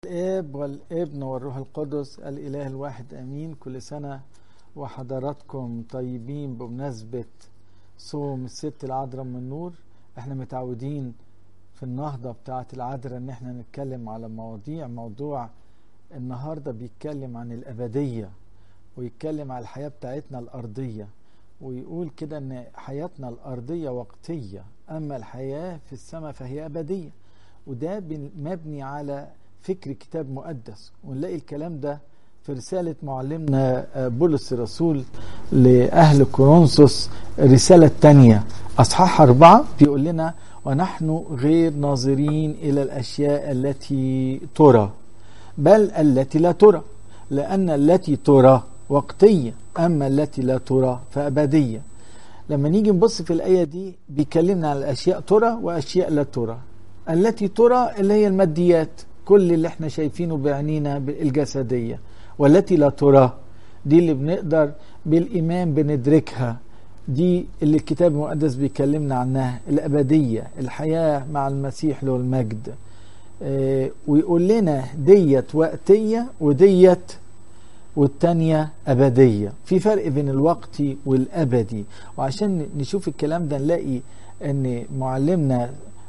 الاب والابن والروح القدس الاله الواحد امين كل سنه وحضراتكم طيبين بمناسبه صوم الست العذراء من النور احنا متعودين في النهضه بتاعه العذراء ان احنا نتكلم على مواضيع موضوع النهارده بيتكلم عن الابديه ويتكلم على الحياه بتاعتنا الارضيه ويقول كده ان حياتنا الارضيه وقتيه اما الحياه في السماء فهي ابديه وده مبني على فكر كتاب مقدس ونلاقي الكلام ده في رسالة معلمنا بولس الرسول لأهل كورنثوس الرسالة الثانية أصحاح أربعة بيقول لنا ونحن غير ناظرين إلى الأشياء التي ترى بل التي لا ترى لأن التي ترى وقتية أما التي لا ترى فأبدية لما نيجي نبص في الآية دي بيكلمنا عن الأشياء ترى وأشياء لا ترى التي ترى اللي هي الماديات كل اللي احنا شايفينه بعينينا الجسدية والتي لا ترى دي اللي بنقدر بالإيمان بندركها دي اللي الكتاب المقدس بيكلمنا عنها الأبدية الحياة مع المسيح له المجد اه ويقول لنا ديت وقتية وديت والتانية أبدية في فرق بين الوقتي والأبدي وعشان نشوف الكلام ده نلاقي أن معلمنا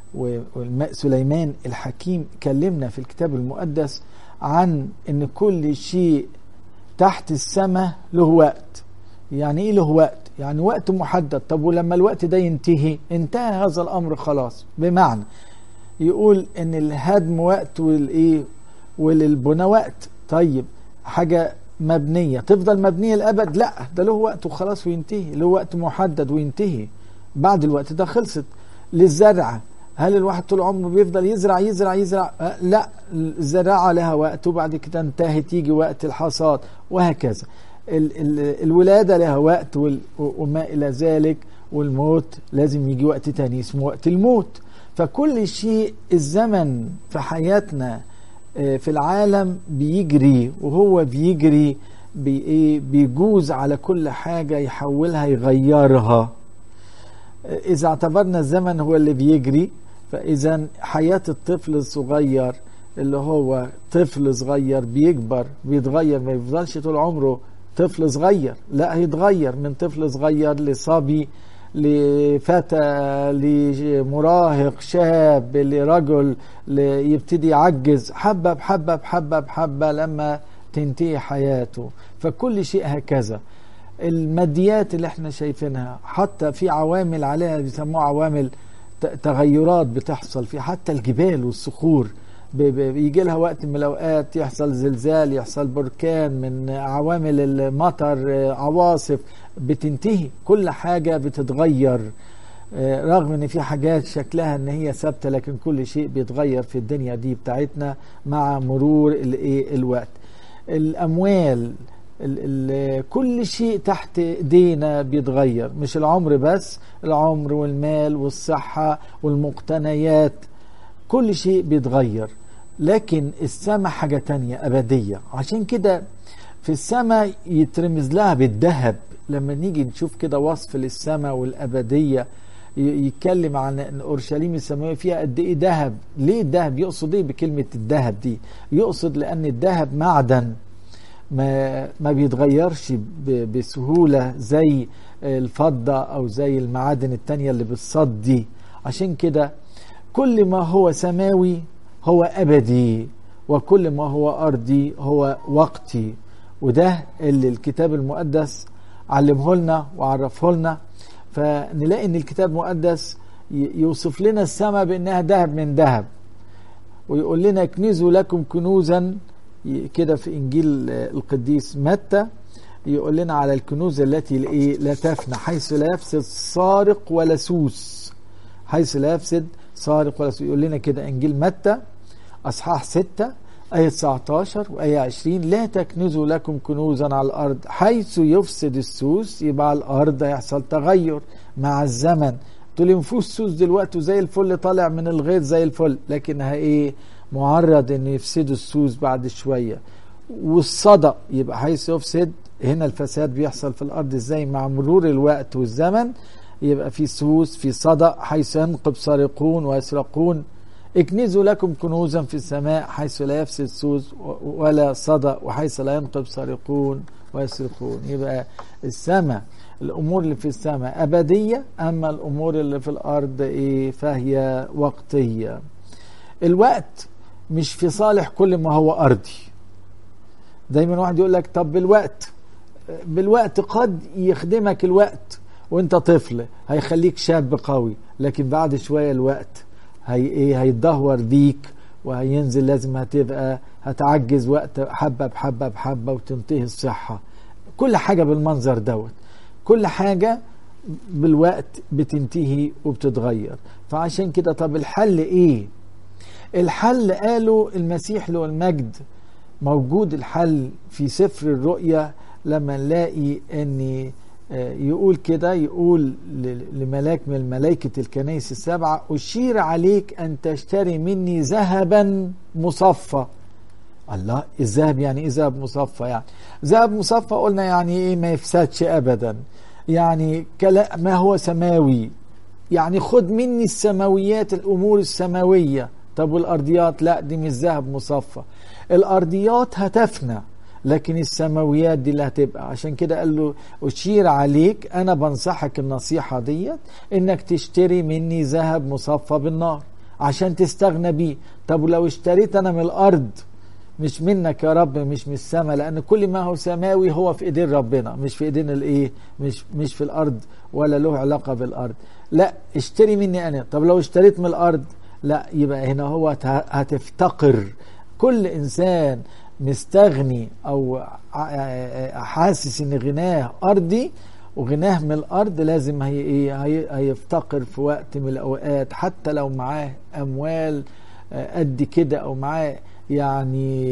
وسليمان الحكيم كلمنا في الكتاب المقدس عن ان كل شيء تحت السماء له وقت يعني ايه له وقت يعني وقت محدد طب ولما الوقت ده ينتهي انتهى هذا الامر خلاص بمعنى يقول ان الهدم وقت والايه وللبنى وقت طيب حاجه مبنيه تفضل مبنيه للابد لا ده له وقت وخلاص وينتهي له وقت محدد وينتهي بعد الوقت ده خلصت للزرع هل الواحد طول عمره بيفضل يزرع يزرع يزرع أه لا الزراعة لها وقت وبعد كده انتهت يجي وقت الحصاد وهكذا ال ال الولادة لها وقت وما إلى ذلك والموت لازم يجي وقت تاني اسمه وقت الموت فكل شيء الزمن في حياتنا في العالم بيجري وهو بيجري بي بيجوز على كل حاجة يحولها يغيرها إذا اعتبرنا الزمن هو اللي بيجري فإذا حياة الطفل الصغير اللي هو طفل صغير بيكبر بيتغير ما يفضلش طول عمره طفل صغير لا هيتغير من طفل صغير لصبي لفتى لمراهق شاب لرجل يبتدي يعجز حبة بحبة بحبة بحبة لما تنتهي حياته فكل شيء هكذا الماديات اللي احنا شايفينها حتى في عوامل عليها بيسموها عوامل تغيرات بتحصل في حتى الجبال والصخور بيجي لها وقت من الاوقات يحصل زلزال يحصل بركان من عوامل المطر عواصف بتنتهي كل حاجه بتتغير رغم ان في حاجات شكلها ان هي ثابته لكن كل شيء بيتغير في الدنيا دي بتاعتنا مع مرور الايه الوقت الاموال ال ال كل شيء تحت ايدينا بيتغير مش العمر بس العمر والمال والصحة والمقتنيات كل شيء بيتغير لكن السماء حاجة تانية أبدية عشان كده في السماء يترمز لها بالذهب لما نيجي نشوف كده وصف للسماء والأبدية يتكلم عن ان اورشليم السماويه فيها قد ايه ذهب ليه الذهب يقصد ايه بكلمه الذهب دي يقصد لان الذهب معدن ما ما بيتغيرش بسهوله زي الفضه او زي المعادن التانية اللي بالصد دي عشان كده كل ما هو سماوي هو ابدي وكل ما هو ارضي هو وقتي وده اللي الكتاب المقدس علمه لنا وعرفه لنا فنلاقي ان الكتاب المقدس يوصف لنا السماء بانها ذهب من ذهب ويقول لنا اكنزوا لكم كنوزا كده في انجيل القديس متى يقول لنا على الكنوز التي لا تفنى حيث لا يفسد سارق ولا سوس حيث لا يفسد سارق ولا سوس يقول لنا كده انجيل متى اصحاح 6 آية 19 وآية 20 لا تكنزوا لكم كنوزا على الأرض حيث يفسد السوس يبقى على الأرض هيحصل تغير مع الزمن تقول مفيش سوس دلوقتي زي الفل طالع من الغيط زي الفل لكنها ايه معرض ان يفسدوا السوس بعد شويه والصدى يبقى حيث يفسد هنا الفساد بيحصل في الارض ازاي مع مرور الوقت والزمن يبقى في سوس في صدى حيث ينقب سارقون ويسرقون اكنزوا لكم كنوزا في السماء حيث لا يفسد سوس ولا صدى وحيث لا ينقب سارقون ويسرقون يبقى السماء الامور اللي في السماء ابديه اما الامور اللي في الارض ايه فهي وقتيه الوقت مش في صالح كل ما هو ارضي دايما واحد يقول لك طب بالوقت بالوقت قد يخدمك الوقت وانت طفل هيخليك شاب قوي لكن بعد شويه الوقت هي ايه هيتدهور بيك وهينزل لازم هتبقى هتعجز وقت حبه بحبه بحبه وتنتهي الصحه كل حاجه بالمنظر دوت كل حاجه بالوقت بتنتهي وبتتغير فعشان كده طب الحل ايه الحل قالوا المسيح له المجد موجود الحل في سفر الرؤيا لما نلاقي ان يقول كده يقول لملاك من الملائكة الكنائس السبعة أشير عليك أن تشتري مني ذهبا مصفى الله الذهب يعني ايه ذهب مصفى يعني ذهب مصفى قلنا يعني ايه ما يفسدش ابدا يعني ما هو سماوي يعني خد مني السماويات الامور السماويه طب والارضيات لا دي مش ذهب مصفى الارضيات هتفنى لكن السماويات دي اللي هتبقى عشان كده قال له أشير عليك أنا بنصحك النصيحة ديت إنك تشتري مني ذهب مصفى بالنار عشان تستغنى بيه طب ولو اشتريت أنا من الأرض مش منك يا رب مش من السماء لأن كل ما هو سماوي هو في إيدين ربنا مش في إيدين الإيه مش مش في الأرض ولا له علاقة بالأرض لا اشتري مني أنا طب لو اشتريت من الأرض لا يبقى هنا هو هتفتقر كل إنسان مستغني او حاسس ان غناه ارضي وغناه من الارض لازم هي ايه هي هيفتقر في وقت من الاوقات حتى لو معاه اموال قد كده او معاه يعني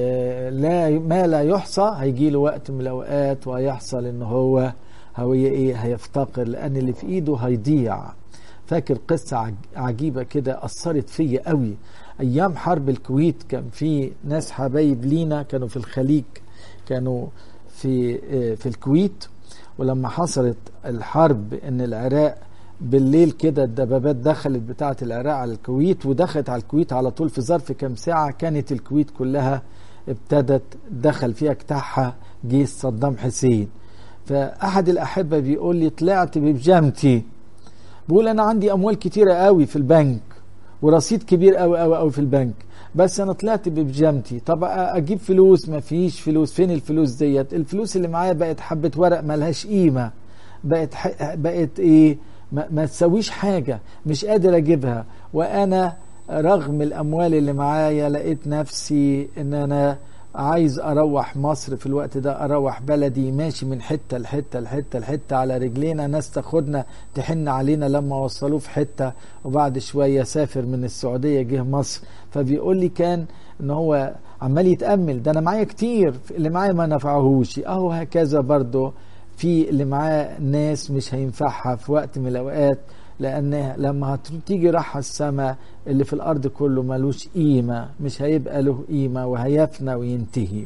لا ما لا يحصى هيجي له وقت من الاوقات وهيحصل ان هو هو ايه هيفتقر لان اللي في ايده هيضيع فاكر قصه عجيبه كده اثرت فيا قوي ايام حرب الكويت كان في ناس حبايب لينا كانوا في الخليج كانوا في في الكويت ولما حصلت الحرب ان العراق بالليل كده الدبابات دخلت بتاعه العراق على الكويت ودخلت على الكويت على طول في ظرف كام ساعه كانت الكويت كلها ابتدت دخل فيها اجتاحها جيش صدام حسين فاحد الاحبه بيقول لي طلعت ببجامتي بقول انا عندي اموال كتيره قوي في البنك ورصيد كبير قوي قوي قوي في البنك بس انا طلعت ببجامتي طب اجيب فلوس ما فيش فلوس فين الفلوس ديت الفلوس اللي معايا بقت حبه ورق ملهاش قيمه بقت ح... بقت ايه ما, ما تسويش حاجه مش قادر اجيبها وانا رغم الاموال اللي معايا لقيت نفسي ان انا عايز اروح مصر في الوقت ده اروح بلدي ماشي من حته لحته لحته لحته على رجلينا ناس تاخدنا تحن علينا لما وصلوه في حته وبعد شويه سافر من السعوديه جه مصر فبيقول لي كان ان هو عمال يتامل ده انا معايا كتير اللي معايا ما نفعهوش اهو هكذا برضه في اللي معاه ناس مش هينفعها في وقت من الاوقات لان لما هتيجي راح السماء اللي في الارض كله ملوش قيمه مش هيبقى له قيمه وهيفنى وينتهي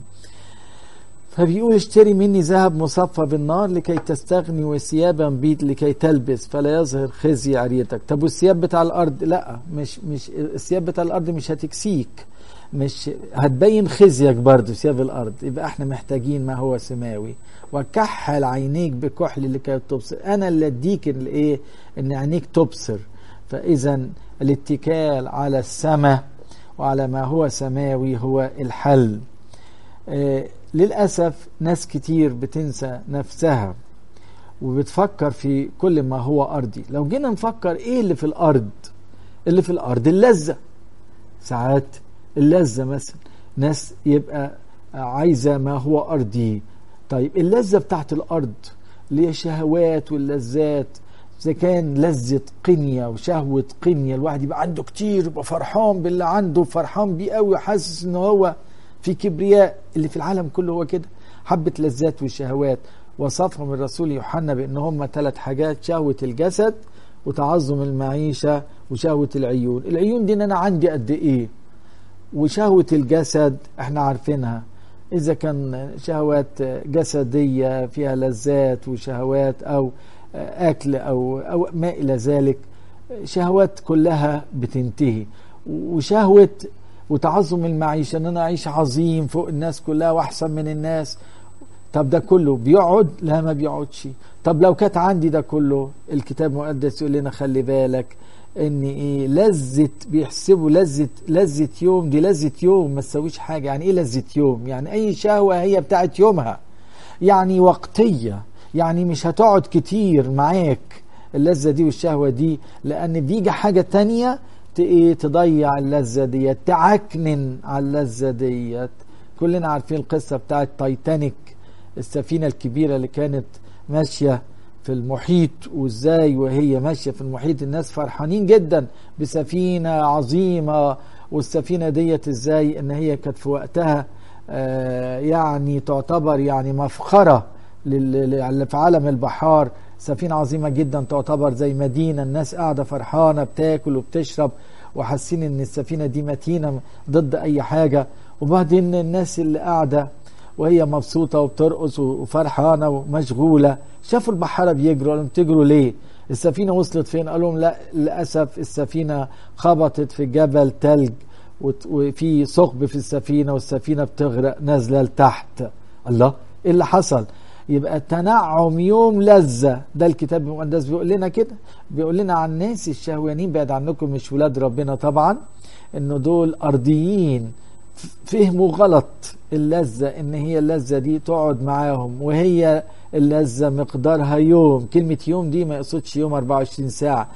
فبيقول اشتري مني ذهب مصفى بالنار لكي تستغني وثيابا بيض لكي تلبس فلا يظهر خزي عريتك طب والثياب بتاع الارض لا مش مش الثياب بتاع الارض مش هتكسيك مش هتبين خزيك برضه ثياب الارض يبقى احنا محتاجين ما هو سماوي وكحل عينيك بكحل لكي تبصر انا اللي اديك الايه ان عينيك تبصر فاذا الاتكال على السماء وعلى ما هو سماوي هو الحل آه للاسف ناس كتير بتنسى نفسها وبتفكر في كل ما هو ارضي لو جينا نفكر ايه اللي في الارض اللي في الارض اللذه ساعات اللذه مثلا ناس يبقى عايزه ما هو ارضي طيب اللذة بتاعت الأرض اللي هي شهوات واللذات إذا كان لذة قنية وشهوة قنية الواحد يبقى عنده كتير يبقى فرحان باللي عنده فرحان بيه قوي حاسس إن هو في كبرياء اللي في العالم كله هو كده حبة لذات وشهوات وصفهم الرسول يوحنا بأن هم ثلاث حاجات شهوة الجسد وتعظم المعيشة وشهوة العيون العيون دي إن أنا عندي قد إيه وشهوة الجسد احنا عارفينها إذا كان شهوات جسدية فيها لذات وشهوات أو أكل أو أو ما إلى ذلك شهوات كلها بتنتهي وشهوة وتعظم المعيشة ان انا اعيش عظيم فوق الناس كلها واحسن من الناس طب ده كله بيقعد لا ما بيقعدش طب لو كانت عندي ده كله الكتاب المقدس يقول لنا خلي بالك ان ايه لذة بيحسبوا لذة لذة يوم دي لذة يوم ما تسويش حاجة يعني ايه لذة يوم يعني اي شهوة هي بتاعت يومها يعني وقتية يعني مش هتقعد كتير معاك اللذة دي والشهوة دي لان بيجي حاجة تانية ايه تضيع اللذة ديت تعكنن على اللذة ديت كلنا عارفين القصة بتاعت تايتانيك السفينة الكبيرة اللي كانت ماشية في المحيط وازاي وهي ماشية في المحيط الناس فرحانين جدا بسفينة عظيمة والسفينة ديت ازاي ان هي كانت في وقتها آه يعني تعتبر يعني مفخرة اللي في عالم البحار سفينة عظيمة جدا تعتبر زي مدينة الناس قاعدة فرحانة بتاكل وبتشرب وحاسين ان السفينة دي متينة ضد اي حاجة وبعدين الناس اللي قاعدة وهي مبسوطة وبترقص وفرحانة ومشغولة شافوا البحارة بيجروا قالوا تجروا ليه السفينة وصلت فين قالوا لهم لا للأسف السفينة خبطت في جبل تلج وفي ثقب في السفينة والسفينة بتغرق نازلة لتحت الله ايه اللي حصل يبقى التنعم يوم لذة ده الكتاب المقدس بيقول لنا كده بيقول لنا عن الناس الشهوانين بعد عنكم مش ولاد ربنا طبعا انه دول ارضيين فهموا غلط اللذة ان هي اللذة دي تقعد معاهم وهي اللذة مقدارها يوم كلمة يوم دي ما يقصدش يوم 24 ساعة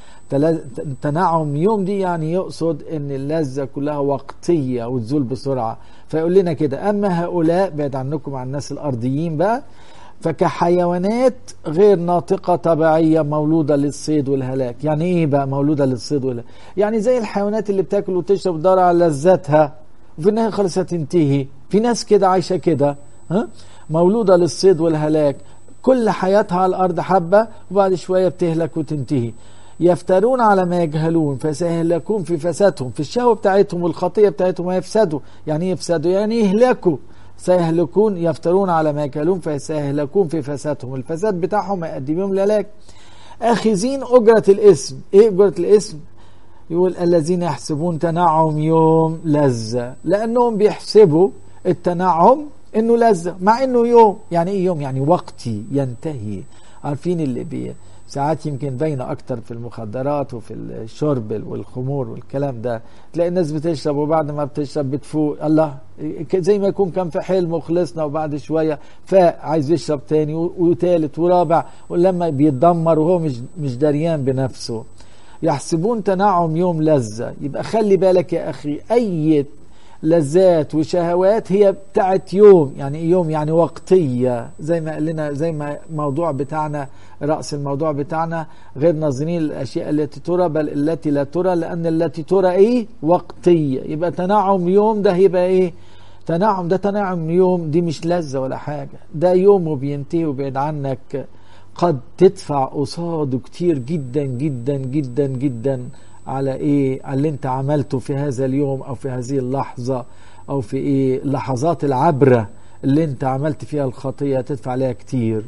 تنعم يوم دي يعني يقصد ان اللذة كلها وقتية وتزول بسرعة فيقول لنا كده اما هؤلاء بعد عنكم عن الناس الارضيين بقى فكحيوانات غير ناطقة طبيعية مولودة للصيد والهلاك يعني ايه بقى مولودة للصيد والهلاك يعني زي الحيوانات اللي بتاكل وتشرب وتدور على لذاتها وفي النهاية خلاص هتنتهي في ناس كده عايشة كده ها مولودة للصيد والهلاك كل حياتها على الأرض حبة وبعد شوية بتهلك وتنتهي يفترون على ما يجهلون فسيهلكون في فسادهم في الشهوة بتاعتهم والخطية بتاعتهم يفسدوا يعني يفسدوا يعني يهلكوا سيهلكون يفترون على ما يجهلون فسيهلكون في فسادهم الفساد بتاعهم يقدمهم للاك اخذين اجرة الاسم ايه اجرة الاسم يقول الذين يحسبون تنعم يوم لذة لانهم بيحسبوا التنعم انه لذة مع انه يوم يعني ايه يوم يعني وقتي ينتهي عارفين اللي بيه ساعات يمكن باينه اكتر في المخدرات وفي الشرب والخمور والكلام ده تلاقي الناس بتشرب وبعد ما بتشرب بتفوق الله زي ما يكون كان في حلم وخلصنا وبعد شويه فاق عايز يشرب تاني وتالت ورابع ولما بيتدمر وهو مش مش دريان بنفسه يحسبون تنعم يوم لذه يبقى خلي بالك يا اخي اي لذات وشهوات هي بتاعت يوم يعني يوم يعني وقتية زي ما قال لنا زي ما الموضوع بتاعنا رأس الموضوع بتاعنا غير ناظرين الأشياء التي ترى بل التي لا ترى لأن التي ترى إيه وقتية يبقى تنعم يوم ده يبقى إيه تنعم ده تنعم يوم دي مش لذة ولا حاجة ده يوم وبينتهي وبعد عنك قد تدفع قصاده كتير جدا جدا جدا جدا على ايه على اللي انت عملته في هذا اليوم او في هذه اللحظة او في ايه اللحظات العبرة اللي انت عملت فيها الخطية تدفع عليها كتير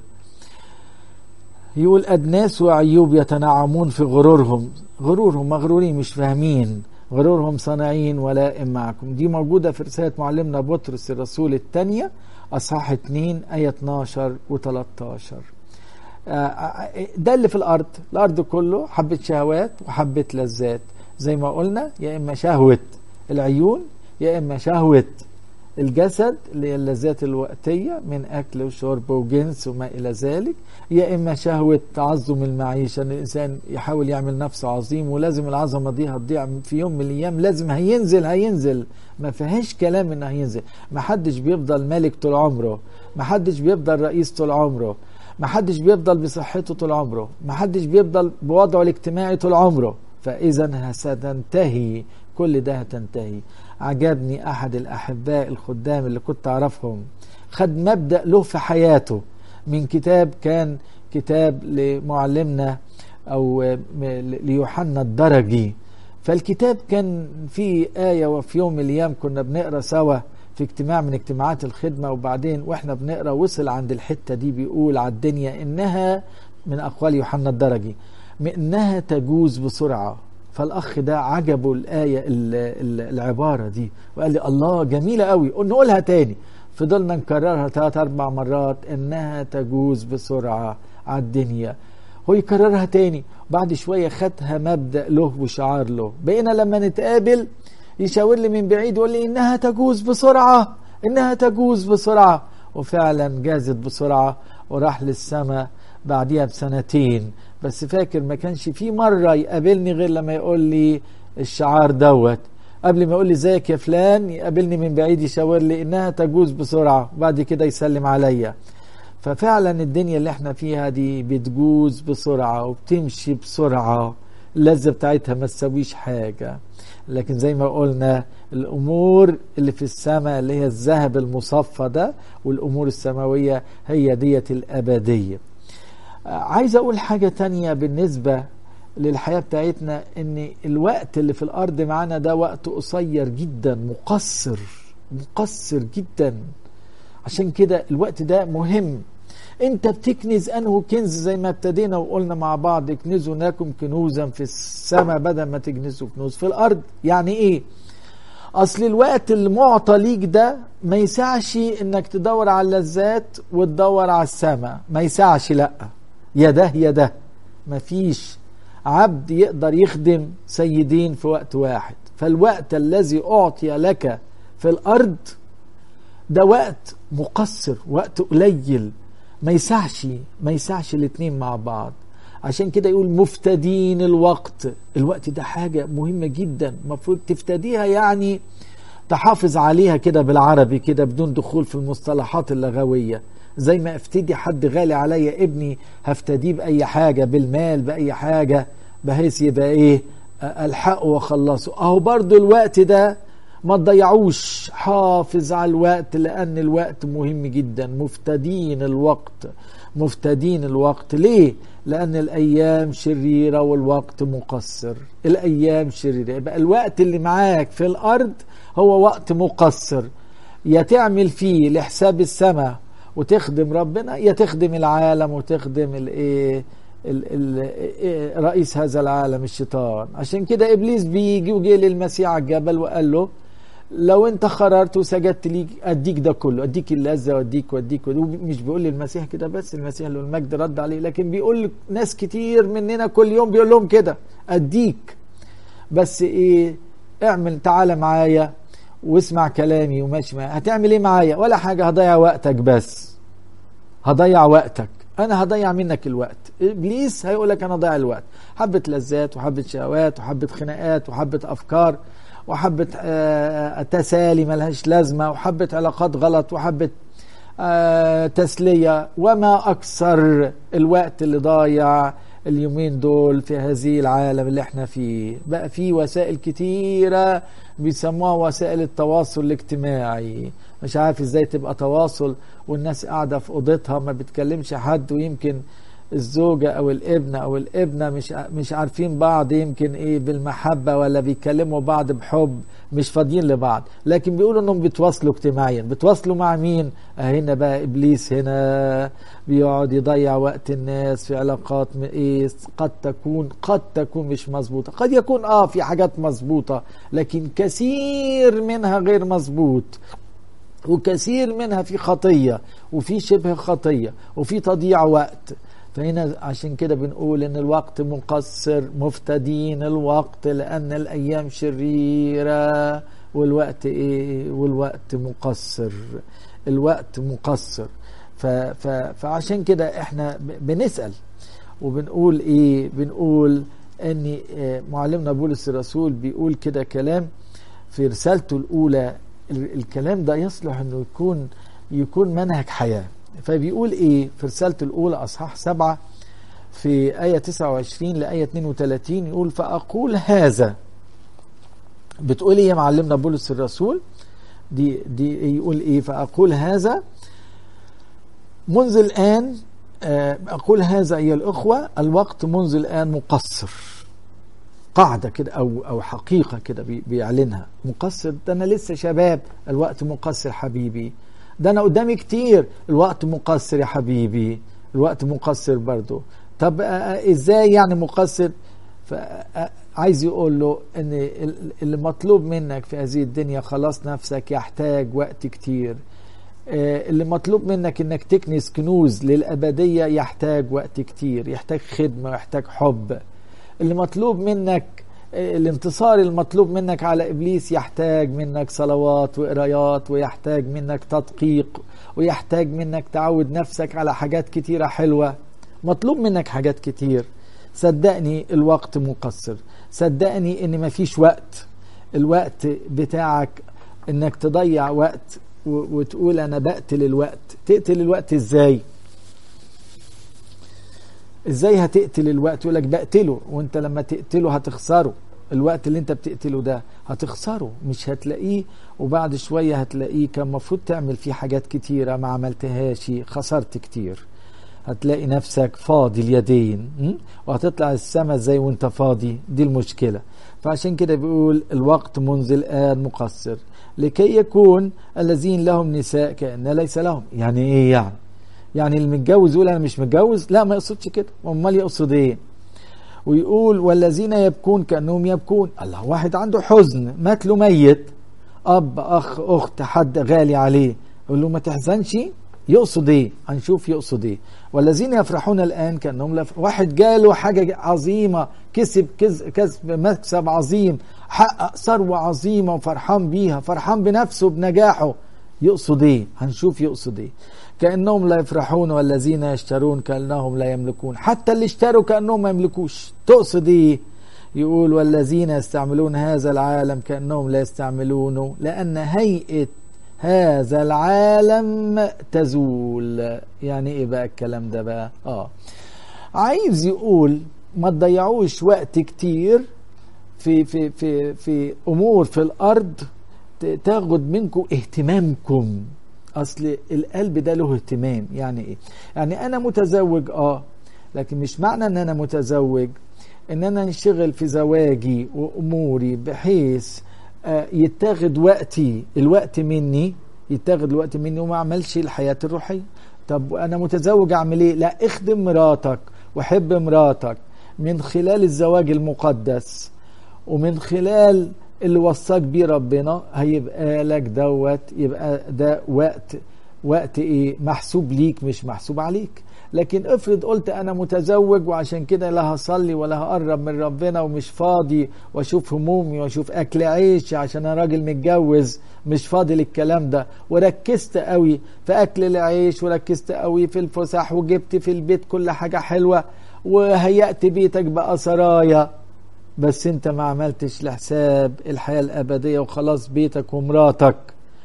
يقول أدناس وعيوب يتنعمون في غرورهم غرورهم مغرورين مش فاهمين غرورهم صانعين ولائم معكم دي موجودة في رسالة معلمنا بطرس الرسول الثانية أصحاح 2 آية 12 و 13 ده اللي في الارض الارض كله حبه شهوات وحبه لذات زي ما قلنا يا اما شهوه العيون يا اما شهوه الجسد اللي هي اللذات الوقتيه من اكل وشرب وجنس وما الى ذلك يا اما شهوه تعظم المعيشه ان الانسان يحاول يعمل نفسه عظيم ولازم العظمه دي هتضيع في يوم من الايام لازم هينزل هينزل ما فيهاش كلام انه هينزل ما حدش بيفضل ملك طول عمره ما حدش بيفضل رئيس طول عمره ما حدش بيفضل بصحته طول عمره ما حدش بيفضل بوضعه الاجتماعي طول عمره فإذا ستنتهي كل ده هتنتهي عجبني أحد الأحباء الخدام اللي كنت أعرفهم خد مبدأ له في حياته من كتاب كان كتاب لمعلمنا أو ليوحنا الدرجي فالكتاب كان فيه آية وفي يوم من الأيام كنا بنقرأ سوا في اجتماع من اجتماعات الخدمة وبعدين واحنا بنقرا وصل عند الحتة دي بيقول على الدنيا انها من اقوال يوحنا الدرجي انها تجوز بسرعة فالاخ ده عجبه الايه العباره دي وقال لي الله جميله قوي نقولها تاني فضلنا نكررها ثلاث اربع مرات انها تجوز بسرعه على الدنيا هو يكررها تاني بعد شويه خدها مبدا له وشعار له بقينا لما نتقابل يشاور لي من بعيد يقول لي انها تجوز بسرعه انها تجوز بسرعه وفعلا جازت بسرعه وراح للسماء بعديها بسنتين بس فاكر ما كانش في مره يقابلني غير لما يقول لي الشعار دوت قبل ما يقول لي ازيك يا فلان يقابلني من بعيد يشاور لي انها تجوز بسرعه وبعد كده يسلم عليا ففعلا الدنيا اللي احنا فيها دي بتجوز بسرعه وبتمشي بسرعه اللذه بتاعتها ما تسويش حاجه لكن زي ما قلنا الامور اللي في السماء اللي هي الذهب المصفى ده والامور السماويه هي ديت الابديه عايز اقول حاجه تانية بالنسبه للحياه بتاعتنا ان الوقت اللي في الارض معانا ده وقت قصير جدا مقصر مقصر جدا عشان كده الوقت ده مهم انت بتكنز انه كنز زي ما ابتدينا وقلنا مع بعض اكنزوا لكم كنوزا في السماء بدل ما تكنزوا كنوز في الارض يعني ايه اصل الوقت اللي معطى ليك ده ما يسعش انك تدور على اللذات وتدور على السماء ما يسعش لا يا ده يا ده مفيش عبد يقدر يخدم سيدين في وقت واحد فالوقت الذي اعطي لك في الارض ده وقت مقصر وقت قليل ما يسعش ما يسعش الاتنين مع بعض عشان كده يقول مفتدين الوقت الوقت ده حاجة مهمة جدا المفروض تفتديها يعني تحافظ عليها كده بالعربي كده بدون دخول في المصطلحات اللغوية زي ما افتدي حد غالي عليا ابني هفتديه بأي حاجة بالمال بأي حاجة بحيث يبقى ايه الحقه واخلصه اهو برضو الوقت ده ما تضيعوش حافظ على الوقت لأن الوقت مهم جدا مفتدين الوقت مفتدين الوقت ليه؟ لأن الأيام شريرة والوقت مقصر الأيام شريرة يبقى الوقت اللي معاك في الأرض هو وقت مقصر يا تعمل فيه لحساب السماء وتخدم ربنا يا تخدم العالم وتخدم الايه رئيس هذا العالم الشيطان عشان كده ابليس بيجي وجي للمسيح على الجبل وقال له لو انت خررت وسجدت ليك اديك ده كله اديك اللذه واديك واديك مش بيقول للمسيح كده بس المسيح له المجد رد عليه لكن بيقول ناس كتير مننا كل يوم بيقول لهم كده اديك بس ايه اعمل تعالى معايا واسمع كلامي وماشي معايا هتعمل ايه معايا ولا حاجه هضيع وقتك بس هضيع وقتك انا هضيع منك الوقت ابليس هيقول لك انا ضيع الوقت حبه لذات وحبه شهوات وحبه خناقات وحبه افكار وحبة تسالي ملهاش لازمة وحبة علاقات غلط وحبة تسلية وما أكثر الوقت اللي ضايع اليومين دول في هذه العالم اللي احنا فيه بقى في وسائل كتيرة بيسموها وسائل التواصل الاجتماعي مش عارف ازاي تبقى تواصل والناس قاعدة في اوضتها ما بتكلمش حد ويمكن الزوجة أو الابن أو الابنة مش مش عارفين بعض يمكن إيه بالمحبة ولا بيكلموا بعض بحب مش فاضيين لبعض لكن بيقولوا إنهم بيتواصلوا اجتماعيا بيتواصلوا مع مين؟ هنا بقى إبليس هنا بيقعد يضيع وقت الناس في علاقات إيه قد تكون قد تكون مش مظبوطة قد يكون آه في حاجات مظبوطة لكن كثير منها غير مظبوط وكثير منها في خطية وفي شبه خطية وفي تضييع وقت فهنا عشان كده بنقول ان الوقت مقصر مفتدين الوقت لان الايام شريره والوقت ايه والوقت مقصر الوقت مقصر ف ف فعشان كده احنا بنسال وبنقول ايه بنقول ان معلمنا بولس الرسول بيقول كده كلام في رسالته الاولى الكلام ده يصلح انه يكون يكون منهج حياه فبيقول ايه في رسالته الاولى اصحاح سبعة في آية 29 لآية 32 يقول فأقول هذا بتقول ايه يا معلمنا بولس الرسول دي دي يقول ايه فأقول هذا منذ الآن أقول هذا أيها الأخوة الوقت منذ الآن مقصر قاعدة كده أو أو حقيقة كده بيعلنها مقصر ده أنا لسه شباب الوقت مقصر حبيبي ده انا قدامي كتير الوقت مقصر يا حبيبي الوقت مقصر برضو طب ازاي يعني مقصر عايز يقول له ان اللي مطلوب منك في هذه الدنيا خلاص نفسك يحتاج وقت كتير اللي مطلوب منك انك تكنس كنوز للابديه يحتاج وقت كتير يحتاج خدمه ويحتاج حب اللي مطلوب منك الانتصار المطلوب منك على ابليس يحتاج منك صلوات وقرايات ويحتاج منك تدقيق ويحتاج منك تعود نفسك على حاجات كتيره حلوه مطلوب منك حاجات كتير صدقني الوقت مقصر صدقني ان مفيش وقت الوقت بتاعك انك تضيع وقت وتقول انا بقتل الوقت تقتل الوقت ازاي ازاي هتقتل الوقت يقول لك بقتله وانت لما تقتله هتخسره الوقت اللي انت بتقتله ده هتخسره مش هتلاقيه وبعد شوية هتلاقيه كان المفروض تعمل فيه حاجات كتيرة ما عملتهاش خسرت كتير هتلاقي نفسك فاضي اليدين وهتطلع السما زي وانت فاضي دي المشكلة فعشان كده بيقول الوقت منذ الآن مقصر لكي يكون الذين لهم نساء كأن ليس لهم يعني ايه يعني يعني اللي متجوز يقول انا مش متجوز لا ما يقصدش كده امال يقصد ايه ويقول والذين يبكون كانهم يبكون الله واحد عنده حزن مات له ميت اب اخ اخت حد غالي عليه يقول له ما تحزنش يقصد ايه هنشوف يقصد ايه والذين يفرحون الان كانهم لف... واحد جاله حاجه عظيمه كسب كز... كسب مكسب عظيم حقق ثروه عظيمه وفرحان بيها فرحان بنفسه بنجاحه يقصد ايه هنشوف يقصد ايه كانهم لا يفرحون والذين يشترون كانهم لا يملكون حتى اللي اشتروا كانهم ما يملكوش تقصد ايه يقول والذين يستعملون هذا العالم كانهم لا يستعملونه لان هيئه هذا العالم تزول يعني ايه بقى الكلام ده بقى اه عايز يقول ما تضيعوش وقت كتير في في في في امور في الارض تاخد منكم اهتمامكم اصل القلب ده له اهتمام يعني ايه يعني انا متزوج اه لكن مش معنى ان انا متزوج ان انا انشغل في زواجي واموري بحيث آه يتاخد وقتي الوقت مني يتاخد الوقت مني وما اعملش الحياه الروحيه طب انا متزوج اعمل ايه لا اخدم مراتك وحب مراتك من خلال الزواج المقدس ومن خلال اللي وصاك بيه ربنا هيبقى لك دوت يبقى ده وقت وقت ايه محسوب ليك مش محسوب عليك لكن افرض قلت انا متزوج وعشان كده لا هصلي ولا هقرب من ربنا ومش فاضي واشوف همومي واشوف اكل عيش عشان انا راجل متجوز مش فاضي للكلام ده وركزت قوي في اكل العيش وركزت قوي في الفسح وجبت في البيت كل حاجه حلوه وهيأت بيتك بقى سرايا بس انت ما عملتش لحساب الحياة الأبدية وخلاص بيتك ومراتك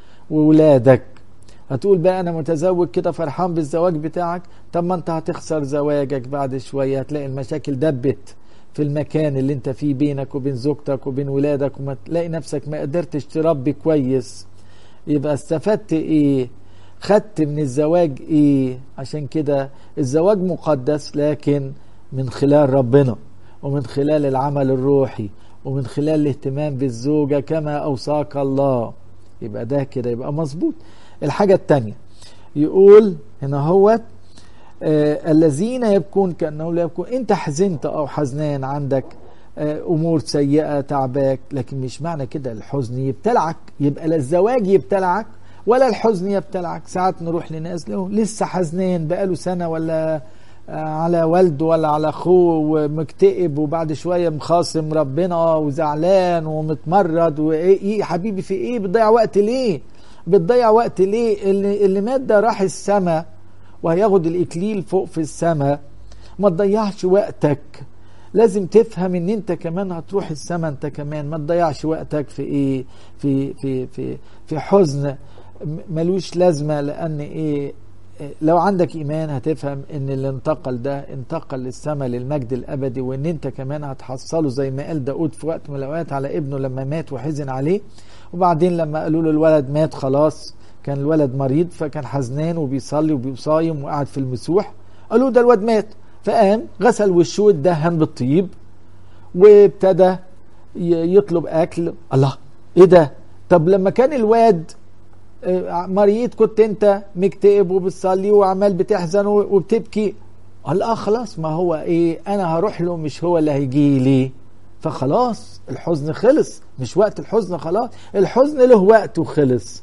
وولادك هتقول بقى أنا متزوج كده فرحان بالزواج بتاعك طب ما انت هتخسر زواجك بعد شوية هتلاقي المشاكل دبت في المكان اللي انت فيه بينك وبين زوجتك وبين ولادك وما تلاقي نفسك ما قدرتش تربي كويس يبقى استفدت ايه خدت من الزواج ايه عشان كده الزواج مقدس لكن من خلال ربنا ومن خلال العمل الروحي ومن خلال الاهتمام بالزوجة كما أوصاك الله يبقى ده كده يبقى مظبوط الحاجة التانية يقول هنا هو آه الذين يبكون كأنه لا يبكون انت حزنت أو حزنان عندك آه أمور سيئة تعباك لكن مش معنى كده الحزن يبتلعك يبقى لا الزواج يبتلعك ولا الحزن يبتلعك ساعات نروح لناس له لسه حزنان بقاله سنة ولا على والده ولا على اخوه ومكتئب وبعد شويه مخاصم ربنا وزعلان ومتمرد وايه حبيبي في ايه بتضيع وقت ليه بتضيع وقت ليه اللي, اللي مات ده راح السما وهياخد الاكليل فوق في السما ما تضيعش وقتك لازم تفهم ان انت كمان هتروح السما انت كمان ما تضيعش وقتك في ايه في في في في حزن ملوش لازمه لان ايه لو عندك ايمان هتفهم ان اللي انتقل ده انتقل للسماء للمجد الابدي وان انت كمان هتحصله زي ما قال داود في وقت من الاوقات على ابنه لما مات وحزن عليه وبعدين لما قالوا له الولد مات خلاص كان الولد مريض فكان حزنان وبيصلي وبيصايم وقعد في المسوح قالوا ده الواد مات فقام غسل وشه واتدهن بالطيب وابتدى يطلب اكل الله ايه ده طب لما كان الواد مريض كنت انت مكتئب وبتصلي وعمال بتحزن وبتبكي قال اه خلاص ما هو ايه انا هروح له مش هو اللي هيجي لي فخلاص الحزن خلص مش وقت الحزن خلاص الحزن له وقت وخلص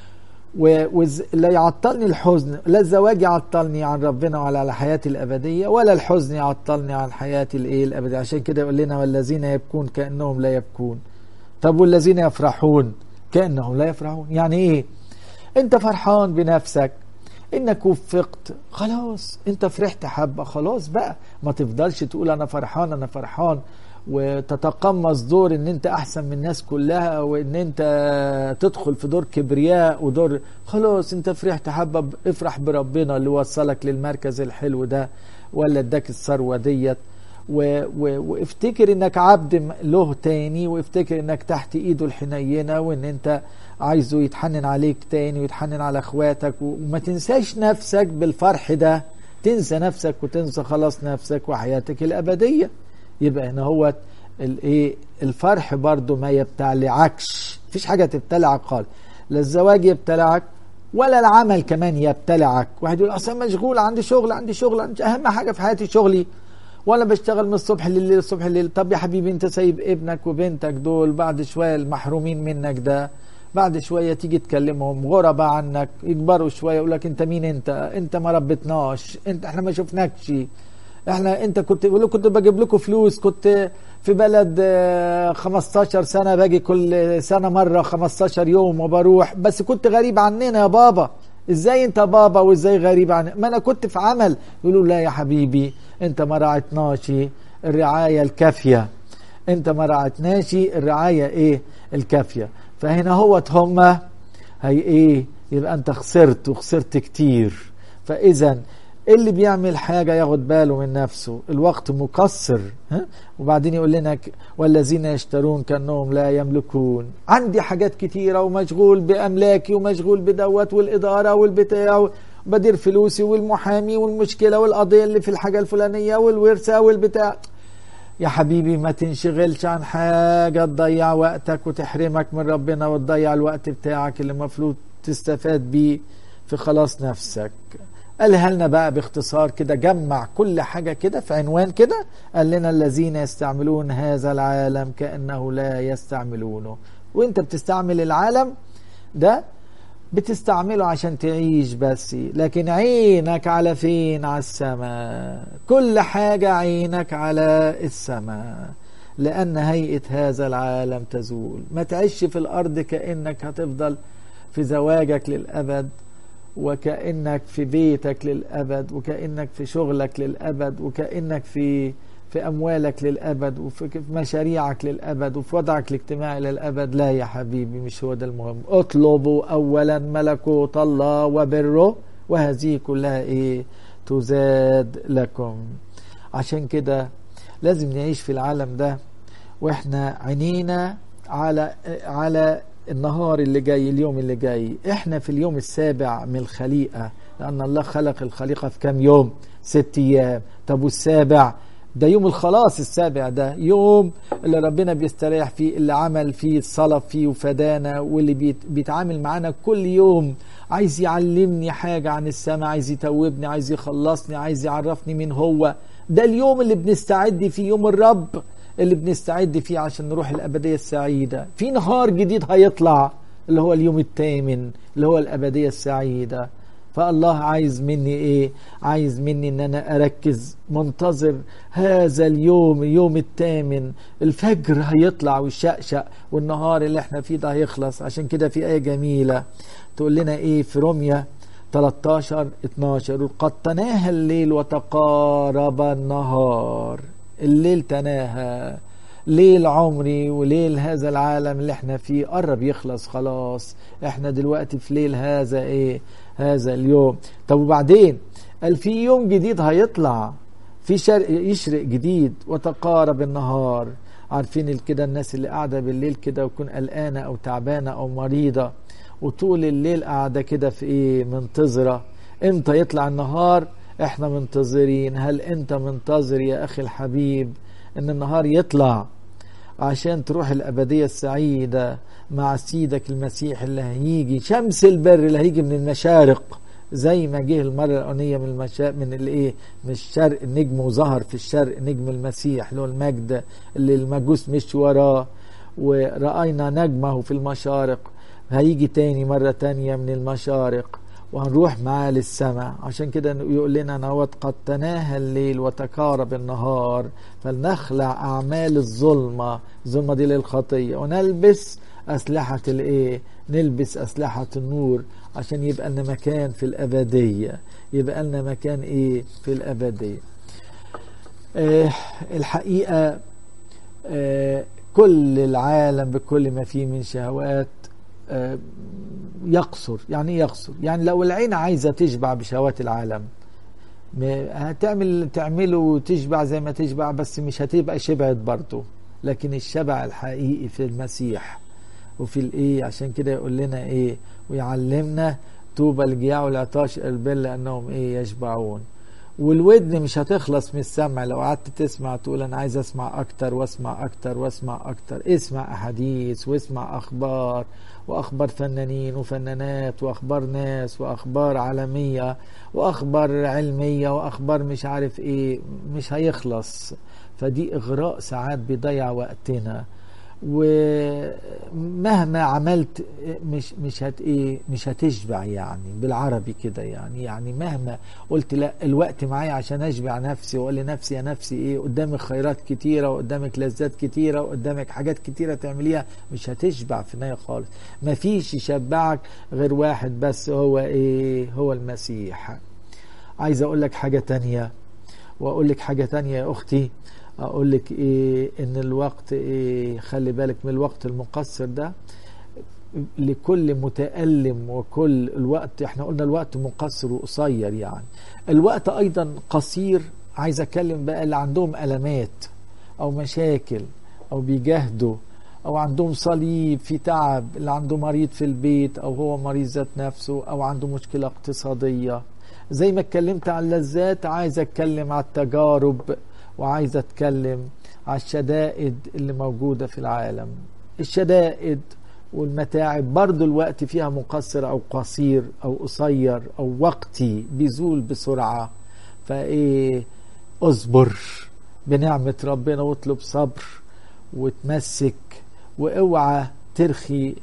ولا يعطلني الحزن لا الزواج يعطلني عن ربنا وعلى حياتي الأبدية ولا الحزن يعطلني عن حياتي الإيه الأبدية عشان كده يقول لنا والذين يبكون كأنهم لا يبكون طب والذين يفرحون كأنهم لا يفرحون يعني إيه أنت فرحان بنفسك انك وفقت خلاص انت فرحت حبه خلاص بقى ما تفضلش تقول انا فرحان انا فرحان وتتقمص دور ان انت احسن من الناس كلها وان انت تدخل في دور كبرياء ودور خلاص انت فرحت حبه افرح بربنا اللي وصلك للمركز الحلو ده ولا اداك الثروه ديت و... و... وافتكر انك عبد له تاني وافتكر انك تحت ايده الحنينه وان انت عايزه يتحنن عليك تاني ويتحنن على اخواتك وما تنساش نفسك بالفرح ده تنسى نفسك وتنسى خلاص نفسك وحياتك الابديه يبقى هنا هو الايه الفرح برضو ما يبتلعكش مفيش حاجه تبتلعك خالص لا الزواج يبتلعك ولا العمل كمان يبتلعك واحد يقول اصلا مشغول عندي شغل عندي شغل عندي اهم حاجه في حياتي شغلي وانا بشتغل من الصبح لليل الصبح لليل طب يا حبيبي انت سايب ابنك وبنتك دول بعد شويه المحرومين منك ده بعد شوية تيجي تكلمهم غرباء عنك يكبروا شوية يقول لك انت مين انت انت ما ربتناش انت احنا ما شفناكش احنا انت كنت بقول كنت بجيب لكم فلوس كنت في بلد 15 سنة باجي كل سنة مرة 15 يوم وبروح بس كنت غريب عننا يا بابا ازاي انت بابا وازاي غريب عن ما انا كنت في عمل يقولوا لا يا حبيبي انت ما راعتناش الرعاية الكافية انت ما راعتناش الرعاية ايه الكافية فهنا هوت هما هي ايه يبقى انت خسرت وخسرت كتير فاذا اللي بيعمل حاجة ياخد باله من نفسه الوقت مقصر ها؟ وبعدين يقول لنا والذين يشترون كأنهم لا يملكون عندي حاجات كتيرة ومشغول بأملاكي ومشغول بدوت والإدارة والبتاع بدير فلوسي والمحامي والمشكلة والقضية اللي في الحاجة الفلانية والورثة والبتاع يا حبيبي ما تنشغلش عن حاجة تضيع وقتك وتحرمك من ربنا وتضيع الوقت بتاعك اللي المفروض تستفاد بيه في خلاص نفسك قالها لنا بقى باختصار كده جمع كل حاجة كده في عنوان كده قال لنا الذين يستعملون هذا العالم كأنه لا يستعملونه وانت بتستعمل العالم ده بتستعمله عشان تعيش بس لكن عينك على فين على السماء كل حاجة عينك على السماء لأن هيئة هذا العالم تزول ما تعيش في الأرض كأنك هتفضل في زواجك للأبد وكأنك في بيتك للأبد وكأنك في شغلك للأبد وكأنك في في أموالك للأبد وفي مشاريعك للأبد وفي وضعك الاجتماعي للأبد لا يا حبيبي مش هو ده المهم اطلبوا أولا ملكوت الله وبره وهذه كلها إيه تزاد لكم عشان كده لازم نعيش في العالم ده واحنا عينينا على على النهار اللي جاي اليوم اللي جاي احنا في اليوم السابع من الخليقة لأن الله خلق الخليقة في كام يوم ست أيام طب والسابع ده يوم الخلاص السابع ده يوم اللي ربنا بيستريح فيه اللي عمل فيه الصلب فيه وفدانا واللي بيت بيتعامل معانا كل يوم عايز يعلمني حاجة عن السماء عايز يتوبني عايز يخلصني عايز يعرفني مين هو ده اليوم اللي بنستعد فيه يوم الرب اللي بنستعد فيه عشان نروح الأبدية السعيدة في نهار جديد هيطلع اللي هو اليوم الثامن اللي هو الأبدية السعيدة فالله عايز مني ايه عايز مني ان انا اركز منتظر هذا اليوم اليوم الثامن الفجر هيطلع ويشقشق والنهار اللي احنا فيه ده هيخلص عشان كده في ايه جميله تقول لنا ايه في روميا 13 12 قد تناهى الليل وتقارب النهار الليل تناهى ليل عمري وليل هذا العالم اللي احنا فيه قرب يخلص خلاص احنا دلوقتي في ليل هذا ايه هذا اليوم طب وبعدين قال في يوم جديد هيطلع في شرق يشرق جديد وتقارب النهار عارفين كده الناس اللي قاعده بالليل كده وتكون قلقانه او تعبانه او مريضه وطول الليل قاعده كده في ايه منتظره امتى يطلع النهار احنا منتظرين هل انت منتظر يا اخي الحبيب ان النهار يطلع عشان تروح الابديه السعيده مع سيدك المسيح اللي هيجي شمس البر اللي هيجي من المشارق زي ما جه المره الاولانيه من المشا... من الايه من الشرق النجم وظهر في الشرق نجم المسيح اللي هو المجد اللي المجوس مش وراه ورأينا نجمه في المشارق هيجي تاني مرة تانية من المشارق وهنروح معاه للسماء عشان كده يقول لنا نوت قد تناهى الليل وتقارب النهار فلنخلع أعمال الظلمة الظلمة دي للخطية ونلبس أسلحة الإيه نلبس أسلحة النور عشان يبقى لنا مكان في الأبدية يبقى لنا مكان إيه في الأبدية آه الحقيقة آه كل العالم بكل ما فيه من شهوات آه يقصر يعني يقصر يعني لو العين عايزة تشبع بشهوات العالم هتعمل تعمله وتشبع زي ما تشبع بس مش هتبقى شبعت برضه لكن الشبع الحقيقي في المسيح وفي الايه عشان كده يقول لنا ايه ويعلمنا طوبى الجياع والعطاش البل لانهم ايه يشبعون والودن مش هتخلص من السمع لو قعدت تسمع تقول انا عايز اسمع اكتر واسمع اكتر واسمع اكتر اسمع احاديث واسمع اخبار واخبار فنانين وفنانات واخبار ناس واخبار عالميه واخبار علميه واخبار مش عارف ايه مش هيخلص فدي اغراء ساعات بيضيع وقتنا ومهما عملت مش مش هت ايه مش هتشبع يعني بالعربي كده يعني يعني مهما قلت لا الوقت معايا عشان اشبع نفسي واقول لنفسي يا نفسي ايه قدامك خيرات كتيره وقدامك لذات كتيره وقدامك حاجات كتيره تعمليها مش هتشبع في النهايه خالص مفيش يشبعك غير واحد بس هو ايه هو المسيح عايز اقول لك حاجه تانية واقول لك حاجه تانية يا اختي اقول لك ايه ان الوقت ايه خلي بالك من الوقت المقصر ده لكل متألم وكل الوقت احنا قلنا الوقت مقصر وقصير يعني الوقت ايضا قصير عايز اتكلم بقى اللي عندهم المات او مشاكل او بيجاهدوا او عندهم صليب في تعب اللي عنده مريض في البيت او هو مريض ذات نفسه او عنده مشكلة اقتصادية زي ما اتكلمت عن اللذات عايز اتكلم على التجارب وعايز اتكلم على الشدائد اللي موجودة في العالم الشدائد والمتاعب برضو الوقت فيها مقصر او قصير او قصير او وقتي بيزول بسرعة فايه اصبر بنعمة ربنا واطلب صبر وتمسك واوعى ترخي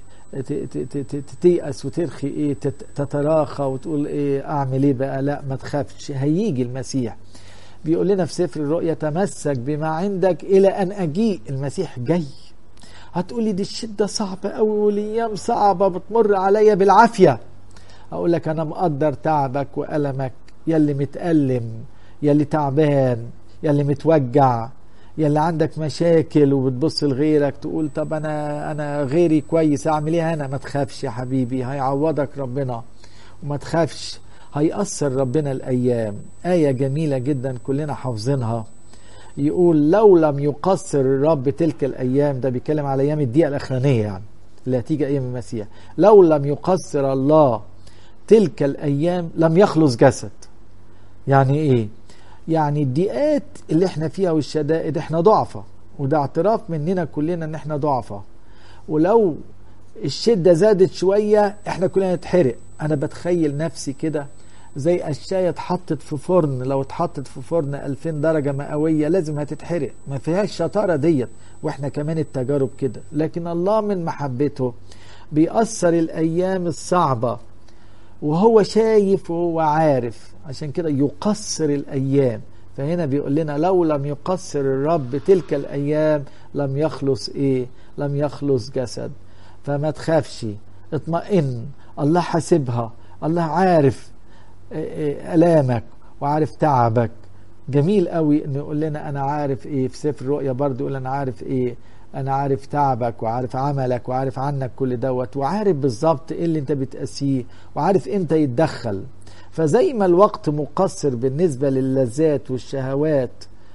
تيأس وترخي ايه تتراخى وتقول ايه اعمل ايه بقى لا ما تخافش هيجي المسيح بيقول لنا في سفر الرؤيا تمسك بما عندك الى ان اجيء المسيح جاي هتقولي دي الشده صعبه قوي والايام صعبه بتمر عليا بالعافيه اقول لك انا مقدر تعبك والمك يلي متالم يلي تعبان يلي متوجع يلي عندك مشاكل وبتبص لغيرك تقول طب انا انا غيري كويس اعمل ايه انا ما تخافش يا حبيبي هيعوضك ربنا وما تخافش هيأثر ربنا الأيام آية جميلة جدا كلنا حافظينها يقول لو لم يقصر الرب تلك الأيام ده بيتكلم على أيام الدقيقة الأخرانية يعني اللي هتيجي أيام المسيح لو لم يقصر الله تلك الأيام لم يخلص جسد يعني إيه يعني الضيقات اللي احنا فيها والشدائد احنا ضعفة وده اعتراف مننا كلنا ان احنا ضعفة ولو الشدة زادت شوية احنا كلنا نتحرق انا بتخيل نفسي كده زي قشاية اتحطت في فرن لو اتحطت في فرن 2000 درجة مئوية لازم هتتحرق ما فيهاش شطارة ديت واحنا كمان التجارب كده لكن الله من محبته بيأثر الأيام الصعبة وهو شايف وهو عارف عشان كده يقصر الأيام فهنا بيقول لنا لو لم يقصر الرب تلك الأيام لم يخلص إيه لم يخلص جسد فما تخافش اطمئن الله حاسبها الله عارف الامك وعارف تعبك جميل قوي انه يقول لنا انا عارف ايه في سفر الرؤيا برضه يقول انا عارف ايه انا عارف تعبك وعارف عملك وعارف عنك كل دوت وعارف بالظبط ايه اللي انت بتقاسيه وعارف امتى يتدخل فزي ما الوقت مقصر بالنسبه للذات والشهوات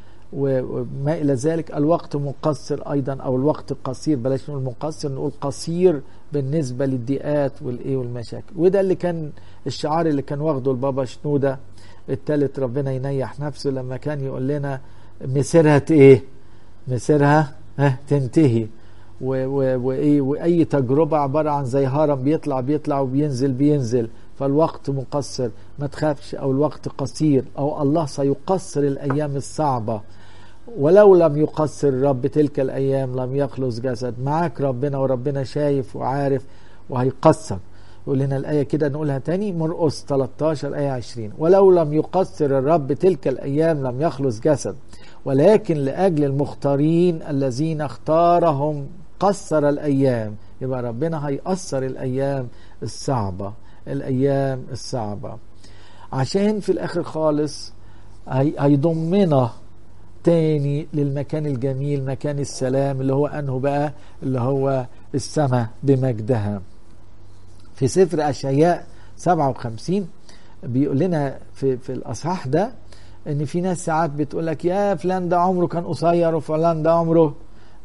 وما الى ذلك الوقت مقصر ايضا او الوقت قصير بلاش نقول مقصر نقول قصير بالنسبه للضيقات والايه والمشاكل وده اللي كان الشعار اللي كان واخده البابا شنوده التالت ربنا ينيح نفسه لما كان يقول لنا مسيرها ايه مسيرها ها تنتهي وايه واي تجربه عباره عن زي هرم بيطلع بيطلع وبينزل بينزل فالوقت مقصر ما تخافش او الوقت قصير او الله سيقصر الايام الصعبه ولو لم يقصر الرب تلك الايام لم يخلص جسد معاك ربنا وربنا شايف وعارف وهيقصر يقول لنا الآية كده نقولها تاني مرقس 13 آية 20 ولو لم يقصر الرب تلك الأيام لم يخلص جسد ولكن لأجل المختارين الذين اختارهم قصر الأيام يبقى ربنا هيقصر الأيام الصعبة الأيام الصعبة عشان في الآخر خالص هي هيضمنا تاني للمكان الجميل مكان السلام اللي هو أنه بقى اللي هو السماء بمجدها في سفر أشعياء 57 بيقول لنا في, في الأصحاح ده ان في ناس ساعات بتقول لك يا فلان ده عمره كان قصير وفلان ده عمره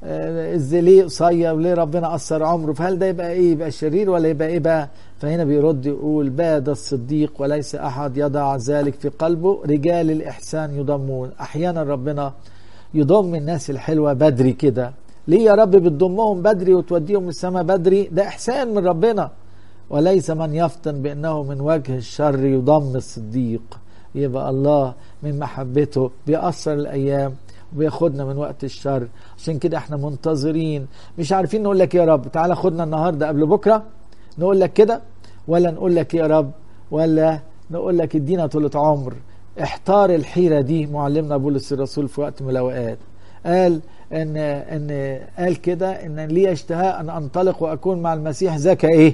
ازاي ليه قصير وليه ربنا قصر عمره فهل ده يبقى ايه يبقى شرير ولا يبقى ايه بقى فهنا بيرد يقول باد الصديق وليس احد يضع ذلك في قلبه رجال الاحسان يضمون احيانا ربنا يضم الناس الحلوه بدري كده ليه يا رب بتضمهم بدري وتوديهم السماء بدري ده احسان من ربنا وليس من يفطن بانه من وجه الشر يضم الصديق يبقى الله من محبته بيأثر الأيام وبياخدنا من وقت الشر عشان كده احنا منتظرين مش عارفين نقول لك يا رب تعالى خدنا النهارده قبل بكره نقول لك كده ولا نقول لك يا رب ولا نقول لك ادينا طولة عمر احتار الحيرة دي معلمنا بولس الرسول في وقت من الأوقات قال ان ان قال كده ان لي اشتهاء ان انطلق واكون مع المسيح ذاك ايه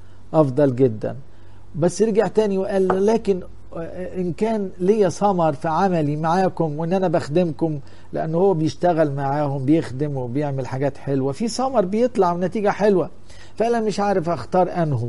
افضل جدا بس رجع تاني وقال لكن ان كان ليا ثمر في عملي معاكم وان انا بخدمكم لانه هو بيشتغل معاهم بيخدم وبيعمل حاجات حلوه في ثمر بيطلع ونتيجه حلوه فانا مش عارف اختار انه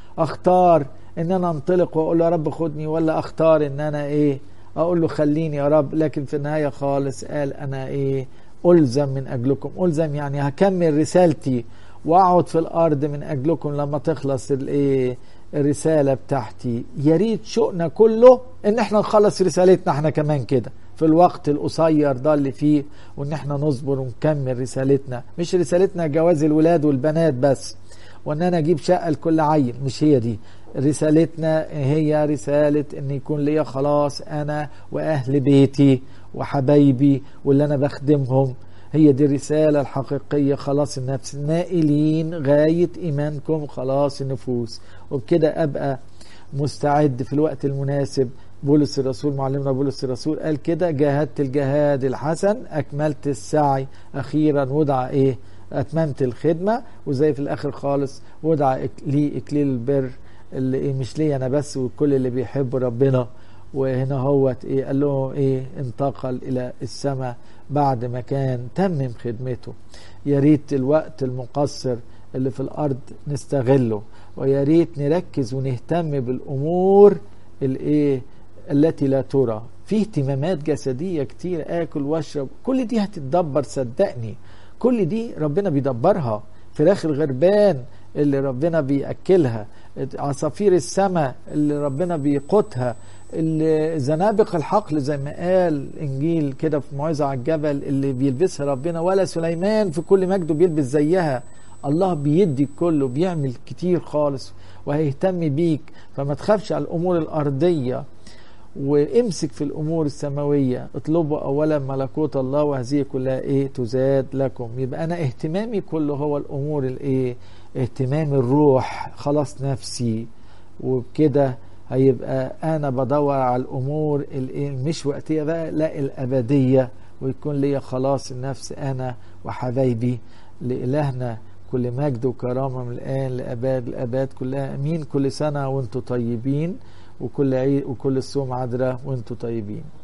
اختار ان انا انطلق واقول له يا رب خدني ولا اختار ان انا ايه اقول له خليني يا رب لكن في النهايه خالص قال انا ايه الزم من اجلكم الزم يعني هكمل رسالتي واقعد في الارض من اجلكم لما تخلص الايه الرساله بتاعتي يا ريت شوقنا كله ان احنا نخلص رسالتنا احنا كمان كده في الوقت القصير ده اللي فيه وان احنا نصبر ونكمل رسالتنا مش رسالتنا جواز الولاد والبنات بس وان انا اجيب شقه لكل عيل مش هي دي رسالتنا هي رساله ان يكون ليا خلاص انا واهل بيتي وحبايبي واللي انا بخدمهم هي دي الرسالة الحقيقية خلاص النفس نائلين غاية إيمانكم خلاص النفوس وبكده أبقى مستعد في الوقت المناسب بولس الرسول معلمنا بولس الرسول قال كده جاهدت الجهاد الحسن أكملت السعي أخيرا وضع إيه أتممت الخدمة وزي في الآخر خالص وضع لي إكليل البر اللي إيه مش لي أنا بس وكل اللي بيحبوا ربنا وهنا هوت إيه قال له إيه انتقل إلى السماء بعد ما كان تمم خدمته يا ريت الوقت المقصر اللي في الارض نستغله ويا ريت نركز ونهتم بالامور الايه التي لا ترى في اهتمامات جسديه كتير اكل واشرب كل دي هتتدبر صدقني كل دي ربنا بيدبرها فراخ الغربان اللي ربنا بياكلها عصافير السماء اللي ربنا بيقوتها زنابق الحقل زي ما قال انجيل كده في موعظه على الجبل اللي بيلبسها ربنا ولا سليمان في كل مجده بيلبس زيها الله بيدي كله بيعمل كتير خالص وهيهتم بيك فما تخافش على الامور الارضيه وامسك في الامور السماويه اطلبوا اولا ملكوت الله وهذه كلها ايه تزاد لكم يبقى انا اهتمامي كله هو الامور الايه اهتمام الروح خلاص نفسي وبكده هيبقى انا بدور على الامور مش وقتيه بقى لا الابديه ويكون لي خلاص النفس انا وحبايبي لالهنا كل مجد وكرامه من الان لاباد الاباد كلها امين كل سنه وانتم طيبين وكل عيد وكل الصوم عذراء وانتم طيبين